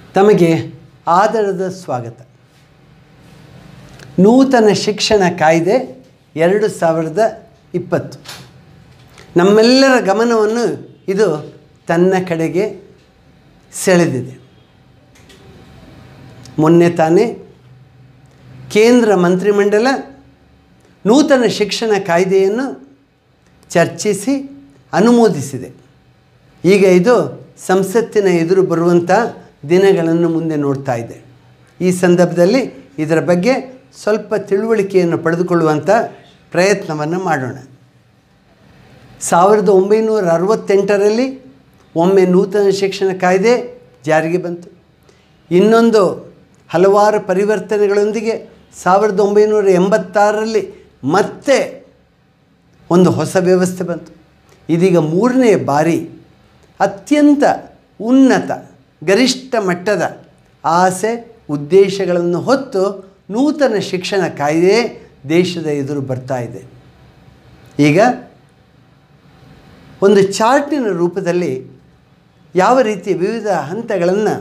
ತಮಗೆ ಆದರದ ಸ್ವಾಗತ ನೂತನ ಶಿಕ್ಷಣ ಕಾಯ್ದೆ ಎರಡು ಸಾವಿರದ ಇಪ್ಪತ್ತು ನಮ್ಮೆಲ್ಲರ ಗಮನವನ್ನು ಇದು ತನ್ನ ಕಡೆಗೆ ಸೆಳೆದಿದೆ ಮೊನ್ನೆ ತಾನೇ ಕೇಂದ್ರ ಮಂತ್ರಿಮಂಡಲ ನೂತನ ಶಿಕ್ಷಣ ಕಾಯ್ದೆಯನ್ನು ಚರ್ಚಿಸಿ ಅನುಮೋದಿಸಿದೆ ಈಗ ಇದು ಸಂಸತ್ತಿನ ಎದುರು ಬರುವಂಥ ದಿನಗಳನ್ನು ಮುಂದೆ ನೋಡ್ತಾ ಇದೆ ಈ ಸಂದರ್ಭದಲ್ಲಿ ಇದರ ಬಗ್ಗೆ ಸ್ವಲ್ಪ ತಿಳುವಳಿಕೆಯನ್ನು ಪಡೆದುಕೊಳ್ಳುವಂಥ ಪ್ರಯತ್ನವನ್ನು ಮಾಡೋಣ ಸಾವಿರದ ಒಂಬೈನೂರ ಅರವತ್ತೆಂಟರಲ್ಲಿ ಒಮ್ಮೆ ನೂತನ ಶಿಕ್ಷಣ ಕಾಯ್ದೆ ಜಾರಿಗೆ ಬಂತು ಇನ್ನೊಂದು ಹಲವಾರು ಪರಿವರ್ತನೆಗಳೊಂದಿಗೆ ಸಾವಿರದ ಒಂಬೈನೂರ ಎಂಬತ್ತಾರರಲ್ಲಿ ಮತ್ತೆ ಒಂದು ಹೊಸ ವ್ಯವಸ್ಥೆ ಬಂತು ಇದೀಗ ಮೂರನೇ ಬಾರಿ ಅತ್ಯಂತ ಉನ್ನತ ಗರಿಷ್ಠ ಮಟ್ಟದ ಆಸೆ ಉದ್ದೇಶಗಳನ್ನು ಹೊತ್ತು ನೂತನ ಶಿಕ್ಷಣ ಕಾಯ್ದೆ ದೇಶದ ಎದುರು ಬರ್ತಾ ಇದೆ ಈಗ ಒಂದು ಚಾರ್ಟಿನ ರೂಪದಲ್ಲಿ ಯಾವ ರೀತಿ ವಿವಿಧ ಹಂತಗಳನ್ನು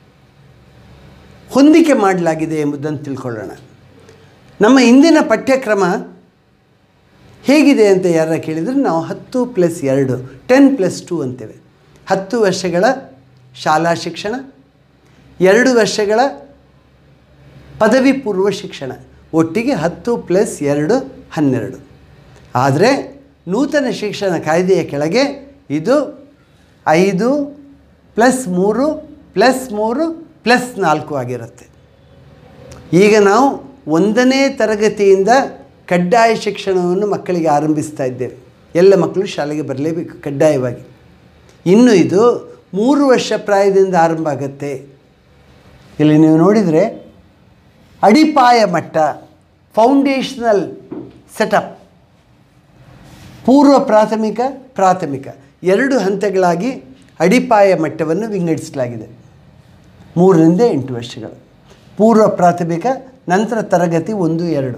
ಹೊಂದಿಕೆ ಮಾಡಲಾಗಿದೆ ಎಂಬುದನ್ನು ತಿಳ್ಕೊಳ್ಳೋಣ ನಮ್ಮ ಇಂದಿನ ಪಠ್ಯಕ್ರಮ ಹೇಗಿದೆ ಅಂತ ಯಾರ ಕೇಳಿದರೆ ನಾವು ಹತ್ತು ಪ್ಲಸ್ ಎರಡು ಟೆನ್ ಪ್ಲಸ್ ಟೂ ಅಂತೇವೆ ಹತ್ತು ವರ್ಷಗಳ ಶಾಲಾ ಶಿಕ್ಷಣ ಎರಡು ವರ್ಷಗಳ ಪದವಿ ಪೂರ್ವ ಶಿಕ್ಷಣ ಒಟ್ಟಿಗೆ ಹತ್ತು ಪ್ಲಸ್ ಎರಡು ಹನ್ನೆರಡು ಆದರೆ ನೂತನ ಶಿಕ್ಷಣ ಕಾಯ್ದೆಯ ಕೆಳಗೆ ಇದು ಐದು ಪ್ಲಸ್ ಮೂರು ಪ್ಲಸ್ ಮೂರು ಪ್ಲಸ್ ನಾಲ್ಕು ಆಗಿರುತ್ತೆ ಈಗ ನಾವು ಒಂದನೇ ತರಗತಿಯಿಂದ ಕಡ್ಡಾಯ ಶಿಕ್ಷಣವನ್ನು ಮಕ್ಕಳಿಗೆ ಆರಂಭಿಸ್ತಾ ಇದ್ದೇವೆ ಎಲ್ಲ ಮಕ್ಕಳು ಶಾಲೆಗೆ ಬರಲೇಬೇಕು ಕಡ್ಡಾಯವಾಗಿ ಇನ್ನು ಇದು ಮೂರು ವರ್ಷ ಪ್ರಾಯದಿಂದ ಆರಂಭ ಆಗುತ್ತೆ ಇಲ್ಲಿ ನೀವು ನೋಡಿದರೆ ಅಡಿಪಾಯ ಮಟ್ಟ ಫೌಂಡೇಶನಲ್ ಸೆಟಪ್ ಪೂರ್ವ ಪ್ರಾಥಮಿಕ ಪ್ರಾಥಮಿಕ ಎರಡು ಹಂತಗಳಾಗಿ ಅಡಿಪಾಯ ಮಟ್ಟವನ್ನು ವಿಂಗಡಿಸಲಾಗಿದೆ ಮೂರರಿಂದ ಎಂಟು ವರ್ಷಗಳು ಪೂರ್ವ ಪ್ರಾಥಮಿಕ ನಂತರ ತರಗತಿ ಒಂದು ಎರಡು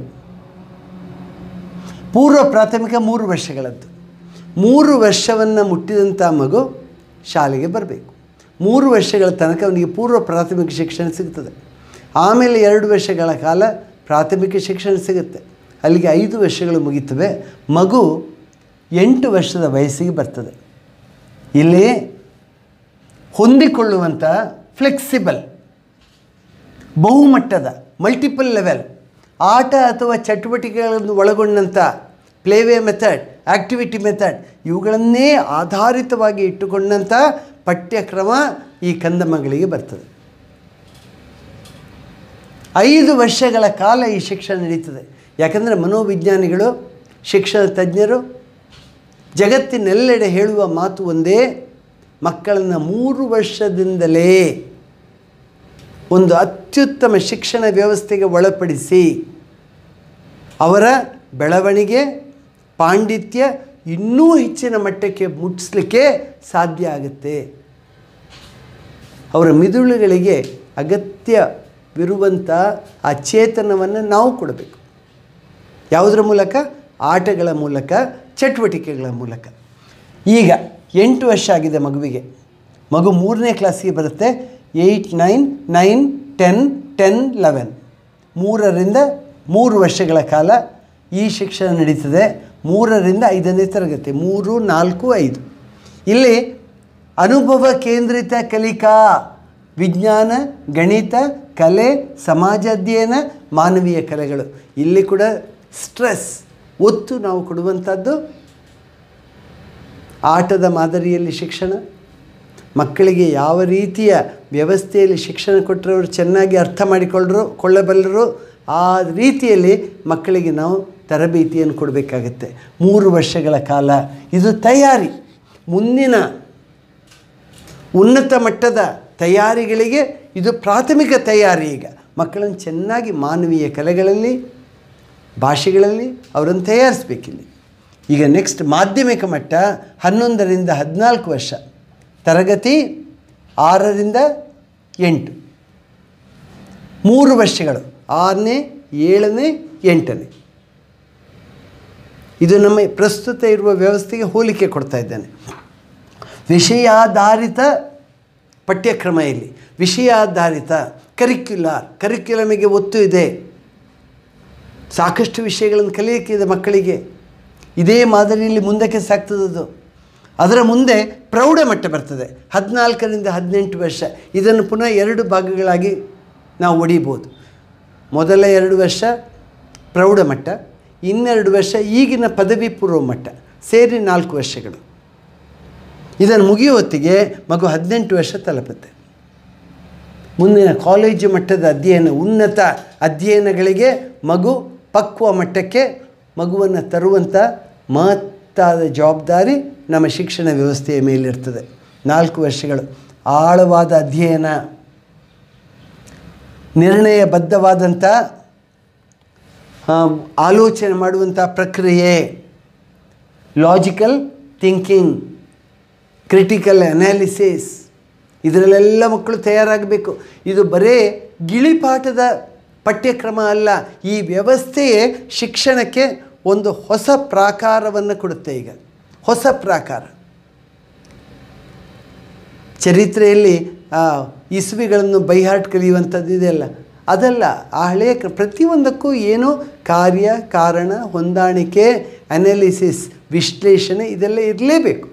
ಪೂರ್ವ ಪ್ರಾಥಮಿಕ ಮೂರು ವರ್ಷಗಳದ್ದು ಮೂರು ವರ್ಷವನ್ನು ಮುಟ್ಟಿದಂಥ ಮಗು ಶಾಲೆಗೆ ಬರಬೇಕು ಮೂರು ವರ್ಷಗಳ ತನಕ ಅವನಿಗೆ ಪೂರ್ವ ಪ್ರಾಥಮಿಕ ಶಿಕ್ಷಣ ಸಿಗ್ತದೆ ಆಮೇಲೆ ಎರಡು ವರ್ಷಗಳ ಕಾಲ ಪ್ರಾಥಮಿಕ ಶಿಕ್ಷಣ ಸಿಗುತ್ತೆ ಅಲ್ಲಿಗೆ ಐದು ವರ್ಷಗಳು ಮುಗಿತವೆ ಮಗು ಎಂಟು ವರ್ಷದ ವಯಸ್ಸಿಗೆ ಬರ್ತದೆ ಇಲ್ಲಿ ಹೊಂದಿಕೊಳ್ಳುವಂಥ ಫ್ಲೆಕ್ಸಿಬಲ್ ಬಹುಮಟ್ಟದ ಮಲ್ಟಿಪಲ್ ಲೆವೆಲ್ ಆಟ ಅಥವಾ ಚಟುವಟಿಕೆಗಳನ್ನು ಒಳಗೊಂಡಂಥ ಪ್ಲೇವೇ ಮೆಥಡ್ ಆ್ಯಕ್ಟಿವಿಟಿ ಮೆಥಡ್ ಇವುಗಳನ್ನೇ ಆಧಾರಿತವಾಗಿ ಇಟ್ಟುಕೊಂಡಂಥ ಪಠ್ಯಕ್ರಮ ಈ ಕಂದಮಗಳಿಗೆ ಬರ್ತದೆ ಐದು ವರ್ಷಗಳ ಕಾಲ ಈ ಶಿಕ್ಷಣ ನಡೀತದೆ ಯಾಕಂದರೆ ಮನೋವಿಜ್ಞಾನಿಗಳು ಶಿಕ್ಷಣ ತಜ್ಞರು ಜಗತ್ತಿನೆಲ್ಲೆಡೆ ಹೇಳುವ ಮಾತು ಒಂದೇ ಮಕ್ಕಳನ್ನು ಮೂರು ವರ್ಷದಿಂದಲೇ ಒಂದು ಅತ್ಯುತ್ತಮ ಶಿಕ್ಷಣ ವ್ಯವಸ್ಥೆಗೆ ಒಳಪಡಿಸಿ ಅವರ ಬೆಳವಣಿಗೆ ಪಾಂಡಿತ್ಯ ಇನ್ನೂ ಹೆಚ್ಚಿನ ಮಟ್ಟಕ್ಕೆ ಮುಟ್ಟಿಸ್ಲಿಕ್ಕೆ ಸಾಧ್ಯ ಆಗುತ್ತೆ ಅವರ ಮಿದುಳುಗಳಿಗೆ ಅಗತ್ಯವಿರುವಂಥ ಆ ಚೇತನವನ್ನು ನಾವು ಕೊಡಬೇಕು ಯಾವುದರ ಮೂಲಕ ಆಟಗಳ ಮೂಲಕ ಚಟುವಟಿಕೆಗಳ ಮೂಲಕ ಈಗ ಎಂಟು ವರ್ಷ ಆಗಿದೆ ಮಗುವಿಗೆ ಮಗು ಮೂರನೇ ಕ್ಲಾಸಿಗೆ ಬರುತ್ತೆ eight nine nine ten ten eleven ಮೂರರಿಂದ ಮೂರು ವರ್ಷಗಳ ಕಾಲ ಈ ಶಿಕ್ಷಣ ನಡೀತದೆ ಮೂರರಿಂದ ಐದನೇ ತರಗತಿ ಮೂರು ನಾಲ್ಕು ಐದು ಇಲ್ಲಿ ಅನುಭವ ಕೇಂದ್ರಿತ ಕಲಿಕಾ ವಿಜ್ಞಾನ ಗಣಿತ ಕಲೆ ಸಮಾಜ ಅಧ್ಯಯನ ಮಾನವೀಯ ಕಲೆಗಳು ಇಲ್ಲಿ ಕೂಡ ಸ್ಟ್ರೆಸ್ ಒತ್ತು ನಾವು ಕೊಡುವಂಥದ್ದು ಆಟದ ಮಾದರಿಯಲ್ಲಿ ಶಿಕ್ಷಣ ಮಕ್ಕಳಿಗೆ ಯಾವ ರೀತಿಯ ವ್ಯವಸ್ಥೆಯಲ್ಲಿ ಶಿಕ್ಷಣ ಕೊಟ್ಟರೆ ಅವರು ಚೆನ್ನಾಗಿ ಅರ್ಥ ಮಾಡಿಕೊಳ್ಳರು ಕೊಳ್ಳಬಲ್ಲರು ಆ ರೀತಿಯಲ್ಲಿ ಮಕ್ಕಳಿಗೆ ನಾವು ತರಬೇತಿಯನ್ನು ಕೊಡಬೇಕಾಗತ್ತೆ ಮೂರು ವರ್ಷಗಳ ಕಾಲ ಇದು ತಯಾರಿ ಮುಂದಿನ ಉನ್ನತ ಮಟ್ಟದ ತಯಾರಿಗಳಿಗೆ ಇದು ಪ್ರಾಥಮಿಕ ತಯಾರಿ ಈಗ ಮಕ್ಕಳನ್ನು ಚೆನ್ನಾಗಿ ಮಾನವೀಯ ಕಲೆಗಳಲ್ಲಿ ಭಾಷೆಗಳಲ್ಲಿ ಅವರನ್ನು ತಯಾರಿಸ್ಬೇಕಿಲ್ಲಿ ಈಗ ನೆಕ್ಸ್ಟ್ ಮಾಧ್ಯಮಿಕ ಮಟ್ಟ ಹನ್ನೊಂದರಿಂದ ಹದಿನಾಲ್ಕು ವರ್ಷ ತರಗತಿ ಆರರಿಂದ ಎಂಟು ಮೂರು ವರ್ಷಗಳು ಆರನೇ ಏಳನೇ ಎಂಟನೇ ಇದು ನಮ್ಮ ಪ್ರಸ್ತುತ ಇರುವ ವ್ಯವಸ್ಥೆಗೆ ಹೋಲಿಕೆ ಕೊಡ್ತಾ ಇದ್ದೇನೆ ವಿಷಯಾಧಾರಿತ ಪಠ್ಯಕ್ರಮ ಇಲ್ಲಿ ವಿಷಯಾಧಾರಿತ ಕರಿಕ್ಯುಲಾರ್ ಕರಿಕ್ಯುಲಮಿಗೆ ಒತ್ತು ಇದೆ ಸಾಕಷ್ಟು ವಿಷಯಗಳನ್ನು ಕಲಿಯೋಕ್ಕಿದೆ ಮಕ್ಕಳಿಗೆ ಇದೇ ಮಾದರಿಯಲ್ಲಿ ಮುಂದಕ್ಕೆ ಸಾಗ್ತದದು ಅದರ ಮುಂದೆ ಪ್ರೌಢ ಮಟ್ಟ ಬರ್ತದೆ ಹದಿನಾಲ್ಕರಿಂದ ಹದಿನೆಂಟು ವರ್ಷ ಇದನ್ನು ಪುನಃ ಎರಡು ಭಾಗಗಳಾಗಿ ನಾವು ಒಡಿಬೋದು ಮೊದಲ ಎರಡು ವರ್ಷ ಪ್ರೌಢ ಮಟ್ಟ ಇನ್ನೆರಡು ವರ್ಷ ಈಗಿನ ಪದವಿ ಪೂರ್ವ ಮಟ್ಟ ಸೇರಿ ನಾಲ್ಕು ವರ್ಷಗಳು ಇದನ್ನು ಮುಗಿಯುವ ಹೊತ್ತಿಗೆ ಮಗು ಹದಿನೆಂಟು ವರ್ಷ ತಲುಪುತ್ತೆ ಮುಂದಿನ ಕಾಲೇಜು ಮಟ್ಟದ ಅಧ್ಯಯನ ಉನ್ನತ ಅಧ್ಯಯನಗಳಿಗೆ ಮಗು ಪಕ್ವ ಮಟ್ಟಕ್ಕೆ ಮಗುವನ್ನು ತರುವಂಥ ಮಹತ್ತಾದ ಜವಾಬ್ದಾರಿ ನಮ್ಮ ಶಿಕ್ಷಣ ವ್ಯವಸ್ಥೆಯ ಮೇಲಿರ್ತದೆ ನಾಲ್ಕು ವರ್ಷಗಳು ಆಳವಾದ ಅಧ್ಯಯನ ನಿರ್ಣಯಬದ್ಧವಾದಂಥ ಆ, ಆಲೋಚನೆ ಮಾಡುವಂಥ ಪ್ರಕ್ರಿಯೆ ಲಾಜಿಕಲ್ ಥಿಂಕಿಂಗ್ ಕ್ರಿಟಿಕಲ್ ಅನಾಲಿಸಿಸ್ ಇದರಲ್ಲೆಲ್ಲ ಮಕ್ಕಳು ತಯಾರಾಗಬೇಕು ಇದು ಬರೇ ಗಿಳಿಪಾಠದ ಪಠ್ಯಕ್ರಮ ಅಲ್ಲ ಈ ವ್ಯವಸ್ಥೆಯೇ ಶಿಕ್ಷಣಕ್ಕೆ ಒಂದು ಹೊಸ ಪ್ರಾಕಾರವನ್ನು ಕೊಡುತ್ತೆ ಈಗ ಹೊಸ ಪ್ರಾಕಾರ ಚರಿತ್ರೆಯಲ್ಲಿ ಆ ಇಸುವಿಗಳನ್ನು ಬೈಹಾಟ್ ಕಲಿಯುವಂಥದ್ದು ಇದೆಯಲ್ಲ ಅದಲ್ಲ ಆ ಹಳೆಯ ಕ್ರ- ಪ್ರತಿಯೊಂದಕ್ಕೂ ಏನೋ ಕಾರ್ಯ ಕಾರಣ ಹೊಂದಾಣಿಕೆ ಅನಾಲಿಸಿಸ್ ವಿಶ್ಲೇಷಣೆ ಇದೆಲ್ಲ ಇರಲೇಬೇಕು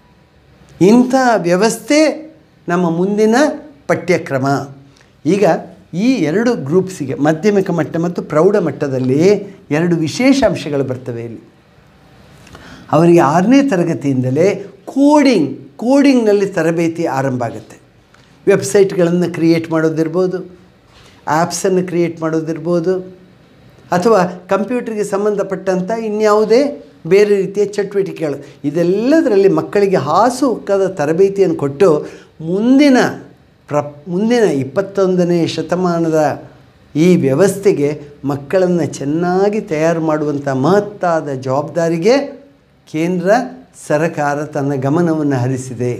ಇಂಥ ವ್ಯವಸ್ಥೆ ನಮ್ಮ ಮುಂದಿನ ಪಠ್ಯಕ್ರಮ ಈಗ ಈ ಎರಡು ಗ್ರೂಪ್ಸಿಗೆ ಮಾಧ್ಯಮಿಕ ಮಟ್ಟ ಮತ್ತು ಪ್ರೌಢ ಮಟ್ಟದಲ್ಲಿ ಎರಡು ವಿಶೇಷ ಅಂಶಗಳು ಬರ್ತವೆ ಇಲ್ಲಿ ಅವರಿಗೆ ಆರನೇ ತರಗತಿಯಿಂದಲೇ ಕೋಡಿಂಗ್ ಕೋಡಿಂಗ್ನಲ್ಲಿ ತರಬೇತಿ ಆರಂಭ ಆಗುತ್ತೆ ವೆಬ್ಸೈಟ್ಗಳನ್ನು ಕ್ರಿಯೇಟ್ ಮಾಡೋದಿರ್ಬೋದು ಆ್ಯಪ್ಸನ್ನು ಕ್ರಿಯೇಟ್ ಮಾಡೋದಿರ್ಬೋದು ಅಥವಾ ಕಂಪ್ಯೂಟರ್ಗೆ ಸಂಬಂಧಪಟ್ಟಂಥ ಇನ್ಯಾವುದೇ ಬೇರೆ ರೀತಿಯ ಚಟುವಟಿಕೆಗಳು ಇದೆಲ್ಲದರಲ್ಲಿ ಮಕ್ಕಳಿಗೆ ಹಾಸು ಹೊಕ್ಕಾದ ತರಬೇತಿಯನ್ನು ಕೊಟ್ಟು ಮುಂದಿನ ಪ್ರ ಮುಂದಿನ ಇಪ್ಪತ್ತೊಂದನೇ ಶತಮಾನದ ಈ ವ್ಯವಸ್ಥೆಗೆ ಮಕ್ಕಳನ್ನು ಚೆನ್ನಾಗಿ ತಯಾರು ಮಾಡುವಂಥ ಮಹತ್ತಾದ ಜವಾಬ್ದಾರಿಗೆ ಕೇಂದ್ರ ಸರಕಾರ ತನ್ನ ಗಮನವನ್ನು ಹರಿಸಿದೆ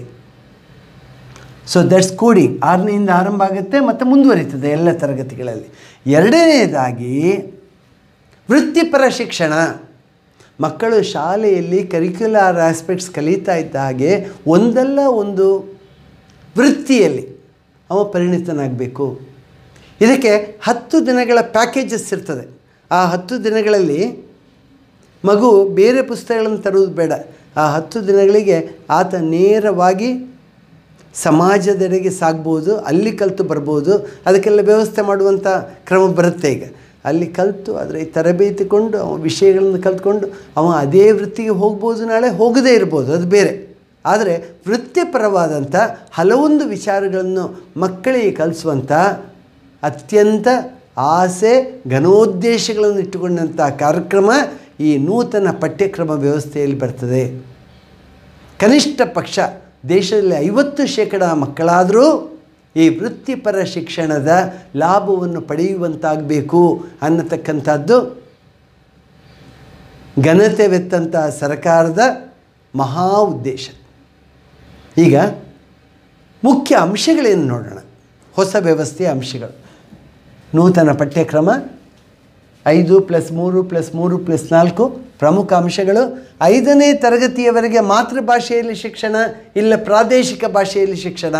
ಸೊ ದಟ್ಸ್ ಕೋಡಿಂಗ್ ಆರನೆಯಿಂದ ಆರಂಭ ಆಗುತ್ತೆ ಮತ್ತು ಮುಂದುವರಿತದೆ ಎಲ್ಲ ತರಗತಿಗಳಲ್ಲಿ ಎರಡನೆಯದಾಗಿ ವೃತ್ತಿಪರ ಶಿಕ್ಷಣ ಮಕ್ಕಳು ಶಾಲೆಯಲ್ಲಿ ಕರಿಕ್ಯುಲರ್ ಆಸ್ಪೆಕ್ಟ್ಸ್ ಕಲಿತಾ ಇದ್ದ ಹಾಗೆ ಒಂದಲ್ಲ ಒಂದು ವೃತ್ತಿಯಲ್ಲಿ ಅವ ಪರಿಣಿತನಾಗಬೇಕು ಇದಕ್ಕೆ ಹತ್ತು ದಿನಗಳ ಪ್ಯಾಕೇಜಸ್ ಇರ್ತದೆ ಆ ಹತ್ತು ದಿನಗಳಲ್ಲಿ ಮಗು ಬೇರೆ ಪುಸ್ತಕಗಳನ್ನು ತರುವುದು ಬೇಡ ಆ ಹತ್ತು ದಿನಗಳಿಗೆ ಆತ ನೇರವಾಗಿ ಸಮಾಜದೆಡೆಗೆ ಸಾಗ್ಬೋದು ಅಲ್ಲಿ ಕಲಿತು ಬರ್ಬೋದು ಅದಕ್ಕೆಲ್ಲ ವ್ಯವಸ್ಥೆ ಮಾಡುವಂಥ ಕ್ರಮ ಬರುತ್ತೆ ಈಗ ಅಲ್ಲಿ ಕಲಿತು ಅದರ ಈ ತರಬೇತಿ ಕೊಂಡು ಅವ ವಿಷಯಗಳನ್ನು ಕಲ್ತ್ಕೊಂಡು ಅವ ಅದೇ ವೃತ್ತಿಗೆ ಹೋಗ್ಬೋದು ನಾಳೆ ಹೋಗದೇ ಇರ್ಬೋದು ಅದು ಬೇರೆ ಆದರೆ ವೃತ್ತಿಪರವಾದಂಥ ಹಲವೊಂದು ವಿಚಾರಗಳನ್ನು ಮಕ್ಕಳಿಗೆ ಕಲಿಸುವಂಥ ಅತ್ಯಂತ ಆಸೆ ಘನೋದ್ದೇಶಗಳನ್ನು ಇಟ್ಟುಕೊಂಡಂಥ ಕಾರ್ಯಕ್ರಮ ಈ ನೂತನ ಪಠ್ಯಕ್ರಮ ವ್ಯವಸ್ಥೆಯಲ್ಲಿ ಬರ್ತದೆ ಕನಿಷ್ಠ ಪಕ್ಷ ದೇಶದಲ್ಲಿ ಐವತ್ತು ಶೇಕಡ ಮಕ್ಕಳಾದರೂ ಈ ವೃತ್ತಿಪರ ಶಿಕ್ಷಣದ ಲಾಭವನ್ನು ಪಡೆಯುವಂತಾಗಬೇಕು ಅನ್ನತಕ್ಕಂಥದ್ದು ಘನತೆವೆತ್ತಂಥ ಸರ್ಕಾರದ ಮಹಾ ಉದ್ದೇಶ ಈಗ ಮುಖ್ಯ ಅಂಶಗಳೇನು ನೋಡೋಣ ಹೊಸ ವ್ಯವಸ್ಥೆಯ ಅಂಶಗಳು ನೂತನ ಪಠ್ಯಕ್ರಮ ಐದು ಪ್ಲಸ್ ಮೂರು ಪ್ಲಸ್ ಮೂರು ಪ್ಲಸ್ ನಾಲ್ಕು ಪ್ರಮುಖ ಅಂಶಗಳು ಐದನೇ ತರಗತಿಯವರೆಗೆ ಮಾತೃಭಾಷೆಯಲ್ಲಿ ಶಿಕ್ಷಣ ಇಲ್ಲ ಪ್ರಾದೇಶಿಕ ಭಾಷೆಯಲ್ಲಿ ಶಿಕ್ಷಣ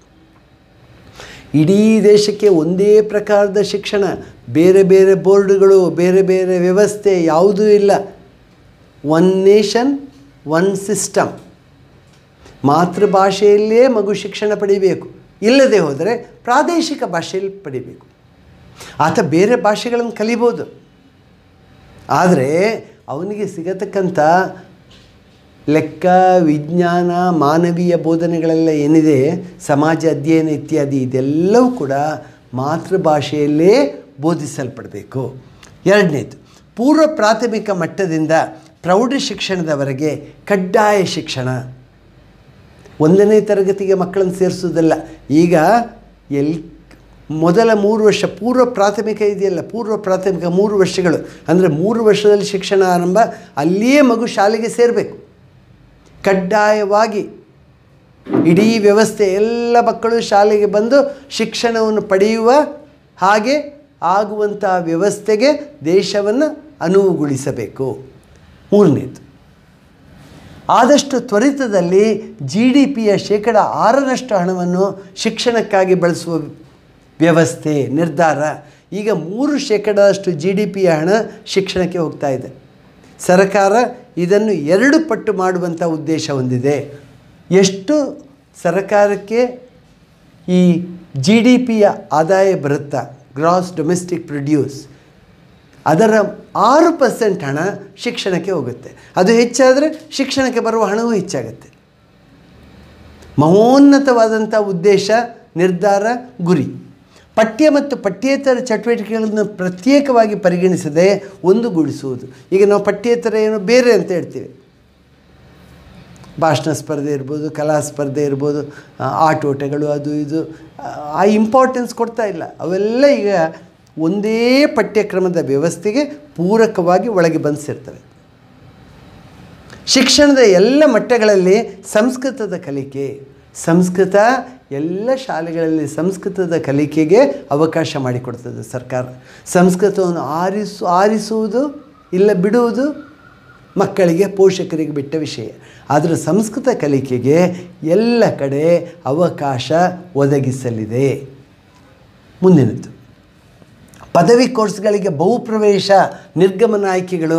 ಇಡೀ ದೇಶಕ್ಕೆ ಒಂದೇ ಪ್ರಕಾರದ ಶಿಕ್ಷಣ ಬೇರೆ ಬೇರೆ ಬೋರ್ಡುಗಳು ಬೇರೆ ಬೇರೆ ವ್ಯವಸ್ಥೆ ಯಾವುದೂ ಇಲ್ಲ ಒನ್ ನೇಷನ್ ಒನ್ ಸಿಸ್ಟಮ್ ಮಾತೃಭಾಷೆಯಲ್ಲೇ ಮಗು ಶಿಕ್ಷಣ ಪಡಿಬೇಕು ಇಲ್ಲದೆ ಹೋದರೆ ಪ್ರಾದೇಶಿಕ ಭಾಷೆಯಲ್ಲಿ ಪಡಿಬೇಕು ಆತ ಬೇರೆ ಭಾಷೆಗಳನ್ನು ಕಲಿಬೋದು ಆದರೆ ಅವನಿಗೆ ಸಿಗತಕ್ಕಂಥ ಲೆಕ್ಕ ವಿಜ್ಞಾನ ಮಾನವೀಯ ಬೋಧನೆಗಳೆಲ್ಲ ಏನಿದೆ ಸಮಾಜ ಅಧ್ಯಯನ ಇತ್ಯಾದಿ ಇದೆಲ್ಲವೂ ಕೂಡ ಮಾತೃಭಾಷೆಯಲ್ಲೇ ಬೋಧಿಸಲ್ಪಡಬೇಕು ಎರಡನೇದು ಪೂರ್ವ ಪ್ರಾಥಮಿಕ ಮಟ್ಟದಿಂದ ಪ್ರೌಢ ಶಿಕ್ಷಣದವರೆಗೆ ಕಡ್ಡಾಯ ಶಿಕ್ಷಣ ಒಂದನೇ ತರಗತಿಗೆ ಮಕ್ಕಳನ್ನು ಸೇರಿಸೋದಲ್ಲ ಈಗ ಎಲ್ ಮೊದಲ ಮೂರು ವರ್ಷ ಪೂರ್ವ ಪ್ರಾಥಮಿಕ ಇದೆಯಲ್ಲ ಪೂರ್ವ ಪ್ರಾಥಮಿಕ ಮೂರು ವರ್ಷಗಳು ಅಂದರೆ ಮೂರು ವರ್ಷದಲ್ಲಿ ಶಿಕ್ಷಣ ಆರಂಭ ಅಲ್ಲಿಯೇ ಮಗು ಶಾಲೆಗೆ ಸೇರಬೇಕು ಕಡ್ಡಾಯವಾಗಿ ಇಡೀ ವ್ಯವಸ್ಥೆ ಎಲ್ಲ ಮಕ್ಕಳು ಶಾಲೆಗೆ ಬಂದು ಶಿಕ್ಷಣವನ್ನು ಪಡೆಯುವ ಹಾಗೆ ಆಗುವಂಥ ವ್ಯವಸ್ಥೆಗೆ ದೇಶವನ್ನು ಅನುವುಗೊಳಿಸಬೇಕು ಮೂರನೇದು ಆದಷ್ಟು ತ್ವರಿತದಲ್ಲಿ ಜಿ ಡಿ ಪಿಯ ಶೇಕಡ ಆರರಷ್ಟು ಹಣವನ್ನು ಶಿಕ್ಷಣಕ್ಕಾಗಿ ಬಳಸುವ ವ್ಯವಸ್ಥೆ ನಿರ್ಧಾರ ಈಗ ಮೂರು ಶೇಕಡದಷ್ಟು ಜಿ ಡಿ ಪಿಯ ಹಣ ಶಿಕ್ಷಣಕ್ಕೆ ಹೋಗ್ತಾ ಇದೆ ಸರ್ಕಾರ ಇದನ್ನು ಎರಡು ಪಟ್ಟು ಮಾಡುವಂಥ ಉದ್ದೇಶ ಹೊಂದಿದೆ ಎಷ್ಟು ಸರ್ಕಾರಕ್ಕೆ ಈ ಜಿ ಡಿ ಪಿಯ ಆದಾಯ ಬರುತ್ತಾ ಗ್ರಾಸ್ ಡೊಮೆಸ್ಟಿಕ್ ಪ್ರೊಡ್ಯೂಸ್ ಅದರ ಆರು ಪರ್ಸೆಂಟ್ ಹಣ ಶಿಕ್ಷಣಕ್ಕೆ ಹೋಗುತ್ತೆ ಅದು ಹೆಚ್ಚಾದರೆ ಶಿಕ್ಷಣಕ್ಕೆ ಬರುವ ಹಣವೂ ಹೆಚ್ಚಾಗುತ್ತೆ ಮಹೋನ್ನತವಾದಂಥ ಉದ್ದೇಶ ನಿರ್ಧಾರ ಗುರಿ ಪಠ್ಯ ಮತ್ತು ಪಠ್ಯೇತರ ಚಟುವಟಿಕೆಗಳನ್ನು ಪ್ರತ್ಯೇಕವಾಗಿ ಪರಿಗಣಿಸದೆ ಒಂದುಗೂಡಿಸುವುದು ಈಗ ನಾವು ಪಠ್ಯೇತರ ಏನು ಬೇರೆ ಅಂತ ಹೇಳ್ತೀವಿ ಭಾಷಣ ಸ್ಪರ್ಧೆ ಇರ್ಬೋದು ಕಲಾ ಸ್ಪರ್ಧೆ ಇರ್ಬೋದು ಆ, ಆಟೋಟಗಳು ಅದು ಇದು ಆ, ಆ ಇಂಪಾರ್ಟೆನ್ಸ್ ಕೊಡ್ತಾ ಇಲ್ಲ ಅವೆಲ್ಲ ಈಗ ಒಂದೇ ಪಠ್ಯಕ್ರಮದ ವ್ಯವಸ್ಥೆಗೆ ಪೂರಕವಾಗಿ ಒಳಗೆ ಬಂದು ಸೇರ್ತವೆ ಶಿಕ್ಷಣದ ಎಲ್ಲ ಮಟ್ಟಗಳಲ್ಲಿ ಸಂಸ್ಕೃತದ ಕಲಿಕೆ ಸಂಸ್ಕೃತ ಎಲ್ಲ ಶಾಲೆಗಳಲ್ಲಿ ಸಂಸ್ಕೃತದ ಕಲಿಕೆಗೆ ಅವಕಾಶ ಮಾಡಿಕೊಡ್ತದೆ ಸರ್ಕಾರ ಸಂಸ್ಕೃತವನ್ನು ಆರಿಸು ಆರಿಸುವುದು ಇಲ್ಲ ಬಿಡುವುದು ಮಕ್ಕಳಿಗೆ ಪೋಷಕರಿಗೆ ಬಿಟ್ಟ ವಿಷಯ ಆದರೆ ಸಂಸ್ಕೃತ ಕಲಿಕೆಗೆ ಎಲ್ಲ ಕಡೆ ಅವಕಾಶ ಒದಗಿಸಲಿದೆ ಮುಂದಿನದ್ದು ಪದವಿ ಕೋರ್ಸ್ಗಳಿಗೆ ಬಹುಪ್ರವೇಶ ನಿರ್ಗಮನ ಆಯ್ಕೆಗಳು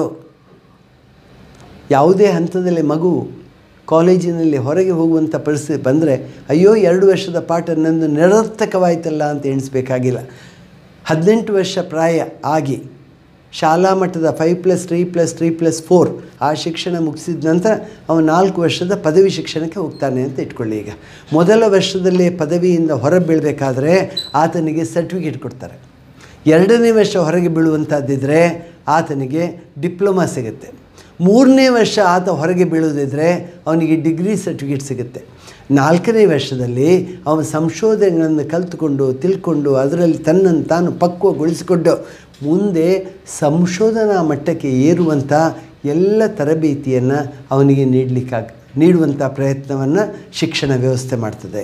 ಯಾವುದೇ ಹಂತದಲ್ಲಿ ಮಗು ಕಾಲೇಜಿನಲ್ಲಿ ಹೊರಗೆ ಹೋಗುವಂಥ ಪರಿಸ್ಥಿತಿ ಬಂದರೆ ಅಯ್ಯೋ ಎರಡು ವರ್ಷದ ಪಾಠ ನಂದು ನಿರರ್ಥಕವಾಯ್ತಲ್ಲ ಅಂತ ಎಣಿಸ್ಬೇಕಾಗಿಲ್ಲ ಹದಿನೆಂಟು ವರ್ಷ ಪ್ರಾಯ ಆಗಿ ಶಾಲಾ ಮಟ್ಟದ five plus three plus three plus four ಆ ಶಿಕ್ಷಣ ಮುಗಿಸಿದ ನಂತರ ಅವನು ನಾಲ್ಕು ವರ್ಷದ ಪದವಿ ಶಿಕ್ಷಣಕ್ಕೆ ಹೋಗ್ತಾನೆ ಅಂತ ಇಟ್ಕೊಳ್ಳಿ ಈಗ ಮೊದಲ ವರ್ಷದಲ್ಲೇ ಪದವಿಯಿಂದ ಹೊರ ಬೀಳಬೇಕಾದ್ರೆ ಆತನಿಗೆ ಸರ್ಟಿಫಿಕೇಟ್ ಕೊಡ್ತಾರೆ ಎರಡನೇ ವರ್ಷ ಹೊರಗೆ ಬೀಳುವಂಥದ್ದಿದ್ದರೆ ಆತನಿಗೆ ಡಿಪ್ಲೊಮಾ ಸಿಗುತ್ತೆ ಮೂರನೇ ವರ್ಷ ಆತ ಹೊರಗೆ ಬೀಳೋದಿದ್ದರೆ ಅವನಿಗೆ ಡಿಗ್ರಿ ಸರ್ಟಿಫಿಕೇಟ್ ಸಿಗುತ್ತೆ ನಾಲ್ಕನೇ ವರ್ಷದಲ್ಲಿ ಅವನ ಸಂಶೋಧನೆಗಳನ್ನು ಕಲಿತುಕೊಂಡು ತಿಳ್ಕೊಂಡು ಅದರಲ್ಲಿ ತನ್ನನ್ನು ತಾನು ಪಕ್ವಗೊಳಿಸಿಕೊಂಡು ಮುಂದೆ ಸಂಶೋಧನಾ ಮಟ್ಟಕ್ಕೆ ಏರುವಂಥ ಎಲ್ಲ ತರಬೇತಿಯನ್ನು ಅವನಿಗೆ ನೀಡಲಿಕ್ಕಾಗ ನೀಡುವಂಥ ಪ್ರಯತ್ನವನ್ನು ಶಿಕ್ಷಣ ವ್ಯವಸ್ಥೆ ಮಾಡ್ತದೆ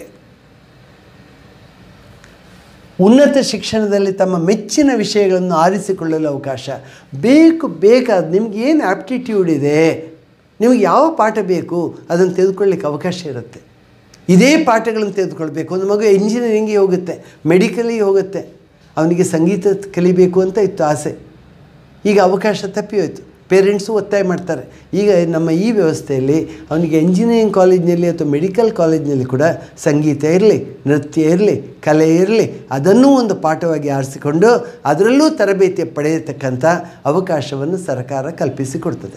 ಉನ್ನತ ಶಿಕ್ಷಣದಲ್ಲಿ ತಮ್ಮ ಮೆಚ್ಚಿನ ವಿಷಯಗಳನ್ನು ಆರಿಸಿಕೊಳ್ಳಲು ಅವಕಾಶ ಬೇಕು ಬೇಕಾದ ನಿಮ್ಗೆ ಏನು ಆಪ್ಟಿಟ್ಯೂಡ್ ಇದೆ ನಿಮಗೆ ಯಾವ ಪಾಠ ಬೇಕು ಅದನ್ನು ತೆಗೆದುಕೊಳ್ಳಿಕ್ಕೆ ಅವಕಾಶ ಇರುತ್ತೆ ಇದೇ ಪಾಠಗಳನ್ನು ತೆಗೆದುಕೊಳ್ಬೇಕು ಒಂದು ಮಗು ಇಂಜಿನಿಯರಿಂಗಿಗೆ ಹೋಗುತ್ತೆ ಮೆಡಿಕಲಿಗೆ ಹೋಗುತ್ತೆ ಅವನಿಗೆ ಸಂಗೀತ ಕಲಿಬೇಕು ಅಂತ ಇತ್ತು ಆಸೆ ಈಗ ಅವಕಾಶ ತಪ್ಪಿ ಹೋಯಿತು ಪೇರೆಂಟ್ಸು ಒತ್ತಾಯ ಮಾಡ್ತಾರೆ ಈಗ ನಮ್ಮ ಈ ವ್ಯವಸ್ಥೆಯಲ್ಲಿ ಅವನಿಗೆ ಇಂಜಿನಿಯರಿಂಗ್ ಕಾಲೇಜ್ನಲ್ಲಿ ಅಥವಾ ಮೆಡಿಕಲ್ ಕಾಲೇಜ್ನಲ್ಲಿ ಕೂಡ ಸಂಗೀತ ಇರಲಿ ನೃತ್ಯ ಇರಲಿ ಕಲೆ ಇರಲಿ ಅದನ್ನೂ ಒಂದು ಪಾಠವಾಗಿ ಆರಿಸಿಕೊಂಡು ಅದರಲ್ಲೂ ತರಬೇತಿ ಪಡೆಯತಕ್ಕಂಥ ಅವಕಾಶವನ್ನು ಸರ್ಕಾರ ಕಲ್ಪಿಸಿಕೊಡ್ತದೆ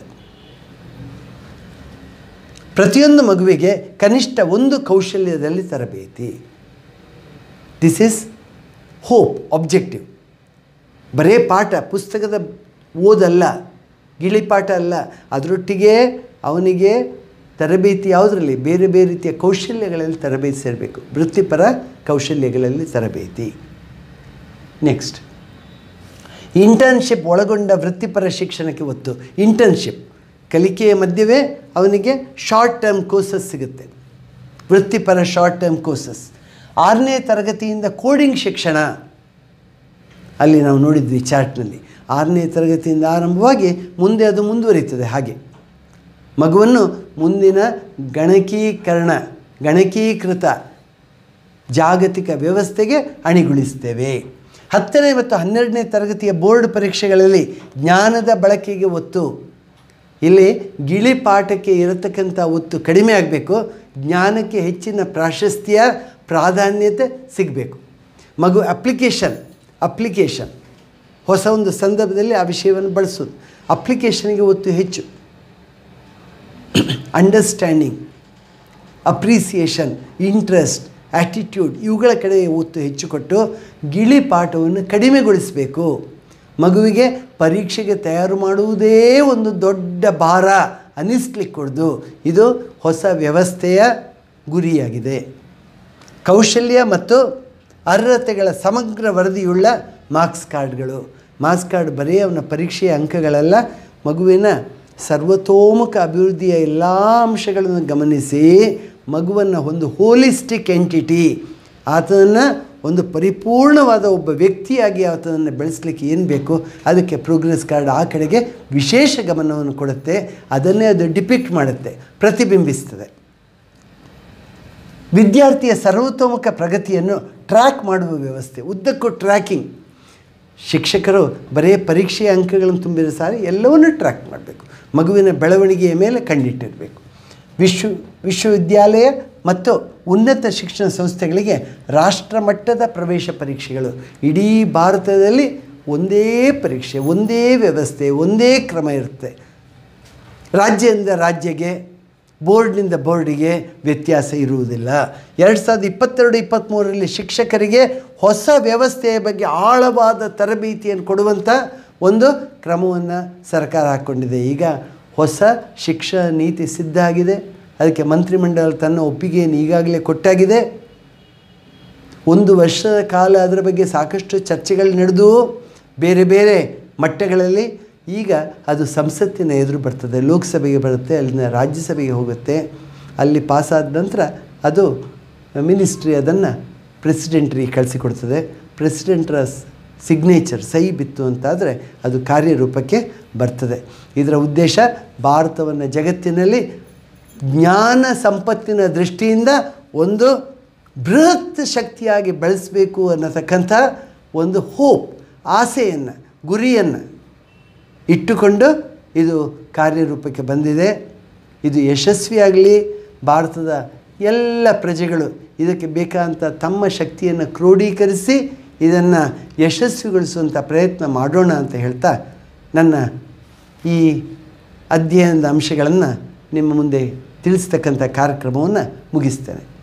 ಪ್ರತಿಯೊಂದು ಮಗುವಿಗೆ ಕನಿಷ್ಠ ಒಂದು ಕೌಶಲ್ಯದಲ್ಲಿ ತರಬೇತಿ ದಿಸ್ ಈಸ್ ಹೋಪ್ ಆಬ್ಜೆಕ್ಟಿವ್ ಬರೇ ಪಾಠ ಪುಸ್ತಕದ ಓದಲ್ಲ ಗಿಳಿಪಾಠ ಅಲ್ಲ ಅದರೊಟ್ಟಿಗೆ ಅವನಿಗೆ ತರಬೇತಿ ಯಾವುದರಲ್ಲಿ ಬೇರೆ ಬೇರೆ ರೀತಿಯ ಕೌಶಲ್ಯಗಳಲ್ಲಿ ತರಬೇತಿ ಸೇರಬೇಕು ವೃತ್ತಿಪರ ಕೌಶಲ್ಯಗಳಲ್ಲಿ ತರಬೇತಿ ನೆಕ್ಸ್ಟ್ ಇಂಟರ್ನ್ಶಿಪ್ ಒಳಗೊಂಡ ವೃತ್ತಿಪರ ಶಿಕ್ಷಣಕ್ಕೆ ಒತ್ತು ಇಂಟರ್ನ್ಶಿಪ್ ಕಲಿಕೆಯ ಮಧ್ಯವೇ ಅವನಿಗೆ ಶಾರ್ಟ್ ಟರ್ಮ್ ಕೋರ್ಸಸ್ ಸಿಗುತ್ತೆ ವೃತ್ತಿಪರ ಶಾರ್ಟ್ ಟರ್ಮ್ ಕೋರ್ಸಸ್ ಆರನೇ ತರಗತಿಯಿಂದ ಕೋಡಿಂಗ್ ಶಿಕ್ಷಣ ಅಲ್ಲಿ ನಾವು ನೋಡಿದ್ವಿ ಚಾರ್ಟ್ನಲ್ಲಿ ಆರನೇ ತರಗತಿಯಿಂದ ಆರಂಭವಾಗಿ ಮುಂದೆ ಅದು ಮುಂದುವರಿತದೆ ಹಾಗೆ ಮಗುವನ್ನು ಮುಂದಿನ ಗಣಕೀಕರಣ ಗಣಕೀಕೃತ ಜಾಗತಿಕ ವ್ಯವಸ್ಥೆಗೆ ಅಣಿಗೊಳಿಸ್ತೇವೆ ಹತ್ತನೇ ಮತ್ತು ಹನ್ನೆರಡನೇ ತರಗತಿಯ ಬೋರ್ಡ್ ಪರೀಕ್ಷೆಗಳಲ್ಲಿ ಜ್ಞಾನದ ಬಳಕೆಗೆ ಒತ್ತು ಇಲ್ಲಿ ಗಿಳಿ ಪಾಠಕ್ಕೆ ಇರತಕ್ಕಂಥ ಒತ್ತು ಕಡಿಮೆ ಆಗಬೇಕು ಜ್ಞಾನಕ್ಕೆ ಹೆಚ್ಚಿನ ಪ್ರಾಶಸ್ತ್ಯ ಪ್ರಾಧಾನ್ಯತೆ ಸಿಗಬೇಕು ಮಗು ಅಪ್ಲಿಕೇಶನ್ ಅಪ್ಲಿಕೇಶನ್ ಹೊಸ ಒಂದು ಸಂದರ್ಭದಲ್ಲಿ ಆ ವಿಷಯವನ್ನು ಬಳಸೋದು ಅಪ್ಲಿಕೇಶನ್ಗೆ ಒತ್ತು ಹೆಚ್ಚು ಅಂಡರ್ಸ್ಟ್ಯಾಂಡಿಂಗ್ ಅಪ್ರಿಸಿಯೇಷನ್ ಇಂಟ್ರೆಸ್ಟ್ ಆ್ಯಟಿಟ್ಯೂಡ್ ಇವುಗಳ ಕಡೆ ಒತ್ತು ಹೆಚ್ಚು ಕೊಟ್ಟು ಗಿಳಿ ಪಾಠವನ್ನು ಕಡಿಮೆಗೊಳಿಸಬೇಕು ಮಗುವಿಗೆ ಪರೀಕ್ಷೆಗೆ ತಯಾರು ಮಾಡುವುದೇ ಒಂದು ದೊಡ್ಡ ಭಾರ ಅನ್ನಿಸ್ಲಿಕ್ಕೆ ಕೊಡ್ದು ಇದು ಹೊಸ ವ್ಯವಸ್ಥೆಯ ಗುರಿಯಾಗಿದೆ ಕೌಶಲ್ಯ ಮತ್ತು ಅರ್ಹತೆಗಳ ಸಮಗ್ರ ವರದಿಯುಳ್ಳ ಮಾರ್ಕ್ಸ್ ಕಾರ್ಡ್ಗಳು ಮಾರ್ಕ್ಸ್ ಕಾರ್ಡ್ ಬರೀ ಅವನ ಪರೀಕ್ಷೆಯ ಅಂಕಗಳಲ್ಲ ಮಗುವಿನ ಸರ್ವತೋಮುಖ ಅಭಿವೃದ್ಧಿಯ ಎಲ್ಲ ಅಂಶಗಳನ್ನು ಗಮನಿಸಿ ಮಗುವನ್ನು ಒಂದು ಹೋಲಿಸ್ಟಿಕ್ ಎಂಟಿಟಿ ಆತನನ್ನು ಒಂದು ಪರಿಪೂರ್ಣವಾದ ಒಬ್ಬ ವ್ಯಕ್ತಿಯಾಗಿ ಆತನನ್ನು ಬೆಳೆಸಲಿಕ್ಕೆ ಏನು ಬೇಕು ಅದಕ್ಕೆ ಪ್ರೋಗ್ರೆಸ್ ಕಾರ್ಡ್ ಆ ಕಡೆಗೆ ವಿಶೇಷ ಗಮನವನ್ನು ಕೊಡುತ್ತೆ ಅದನ್ನೇ ಅದು ಡಿಪಿಕ್ಟ್ ಮಾಡುತ್ತೆ ಪ್ರತಿಬಿಂಬಿಸ್ತದೆ ವಿದ್ಯಾರ್ಥಿಯ ಸರ್ವತೋಮುಖ ಪ್ರಗತಿಯನ್ನು ಟ್ರ್ಯಾಕ್ ಮಾಡುವ ವ್ಯವಸ್ಥೆ ಉದ್ದಕ್ಕೂ ಟ್ರ್ಯಾಕಿಂಗ್ ಶಿಕ್ಷಕರು ಬರೀ ಪರೀಕ್ಷೆಯ ಅಂಕಗಳನ್ನು ತುಂಬಿದ ಸಾರಿ ಎಲ್ಲವನ್ನೂ ಟ್ರ್ಯಾಕ್ ಮಾಡಬೇಕು ಮಗುವಿನ ಬೆಳವಣಿಗೆಯ ಮೇಲೆ ಕಣ್ಣಿಟ್ಟಿರಬೇಕು ವಿಶ್ವ ವಿಶ್ವವಿದ್ಯಾಲಯ ಮತ್ತು ಉನ್ನತ ಶಿಕ್ಷಣ ಸಂಸ್ಥೆಗಳಿಗೆ ರಾಷ್ಟ್ರ ಮಟ್ಟದ ಪ್ರವೇಶ ಪರೀಕ್ಷೆಗಳು ಇಡೀ ಭಾರತದಲ್ಲಿ ಒಂದೇ ಪರೀಕ್ಷೆ ಒಂದೇ ವ್ಯವಸ್ಥೆ ಒಂದೇ ಕ್ರಮ ಇರುತ್ತೆ ರಾಜ್ಯದಿಂದ ರಾಜ್ಯಕ್ಕೆ ಬೋರ್ಡ್ನಿಂದ ಬೋರ್ಡಿಗೆ ವ್ಯತ್ಯಾಸ ಇರುವುದಿಲ್ಲ ಎರಡು ಸಾವಿರದ ಇಪ್ಪತ್ತೆರಡು ಇಪ್ಪತ್ತ್ಮೂರರಲ್ಲಿ ಶಿಕ್ಷಕರಿಗೆ ಹೊಸ ವ್ಯವಸ್ಥೆಯ ಬಗ್ಗೆ ಆಳವಾದ ತರಬೇತಿಯನ್ನು ಕೊಡುವಂಥ ಒಂದು ಕ್ರಮವನ್ನು ಸರ್ಕಾರ ಹಾಕ್ಕೊಂಡಿದೆ ಈಗ ಹೊಸ ಶಿಕ್ಷಣ ನೀತಿ ಸಿದ್ಧ ಆಗಿದೆ ಅದಕ್ಕೆ ಮಂತ್ರಿಮಂಡಲ ತನ್ನ ಒಪ್ಪಿಗೆಯನ್ನು ಈಗಾಗಲೇ ಕೊಟ್ಟಾಗಿದೆ ಒಂದು ವರ್ಷದ ಕಾಲ ಅದರ ಬಗ್ಗೆ ಸಾಕಷ್ಟು ಚರ್ಚೆಗಳು ನಡೆದು ಬೇರೆ ಬೇರೆ ಮಟ್ಟಗಳಲ್ಲಿ ಈಗ ಅದು ಸಂಸತ್ತಿನ ಎದುರು ಬರ್ತದೆ ಲೋಕಸಭೆಗೆ ಬರುತ್ತೆ ಅಲ್ಲಿಂದ ರಾಜ್ಯಸಭೆಗೆ ಹೋಗುತ್ತೆ ಅಲ್ಲಿ ಪಾಸಾದ ನಂತರ ಅದು ಮಿನಿಸ್ಟ್ರಿ ಅದನ್ನು ಪ್ರೆಸಿಡೆಂಟ್ರಿಗೆ ಕಳಿಸಿಕೊಡ್ತದೆ ಪ್ರೆಸಿಡೆಂಟ್ರ ಸಿಗ್ನೇಚರ್ ಸಹಿ ಬಿತ್ತು ಅಂತಾದರೆ ಅದು ಕಾರ್ಯರೂಪಕ್ಕೆ ಬರ್ತದೆ ಇದರ ಉದ್ದೇಶ ಭಾರತವನ್ನು ಜಗತ್ತಿನಲ್ಲಿ ಜ್ಞಾನ ಸಂಪತ್ತಿನ ದೃಷ್ಟಿಯಿಂದ ಒಂದು ಬೃಹತ್ ಶಕ್ತಿಯಾಗಿ ಬೆಳೆಸಬೇಕು ಅನ್ನತಕ್ಕಂಥ ಒಂದು ಹೋಪ್ ಆಸೆಯನ್ನು ಗುರಿಯನ್ನು ಇಟ್ಟುಕೊಂಡು ಇದು ಕಾರ್ಯರೂಪಕ್ಕೆ ಬಂದಿದೆ ಇದು ಯಶಸ್ವಿಯಾಗಲಿ ಭಾರತದ ಎಲ್ಲ ಪ್ರಜೆಗಳು ಇದಕ್ಕೆ ಬೇಕಾದಂಥ ತಮ್ಮ ಶಕ್ತಿಯನ್ನು ಕ್ರೋಢೀಕರಿಸಿ ಇದನ್ನು ಯಶಸ್ವಿಗೊಳಿಸುವಂಥ ಪ್ರಯತ್ನ ಮಾಡೋಣ ಅಂತ ಹೇಳ್ತಾ ನನ್ನ ಈ ಅಧ್ಯಯನದ ಅಂಶಗಳನ್ನು ನಿಮ್ಮ ಮುಂದೆ ತಿಳಿಸ್ತಕ್ಕಂಥ ಕಾರ್ಯಕ್ರಮವನ್ನು ಮುಗಿಸ್ತೇನೆ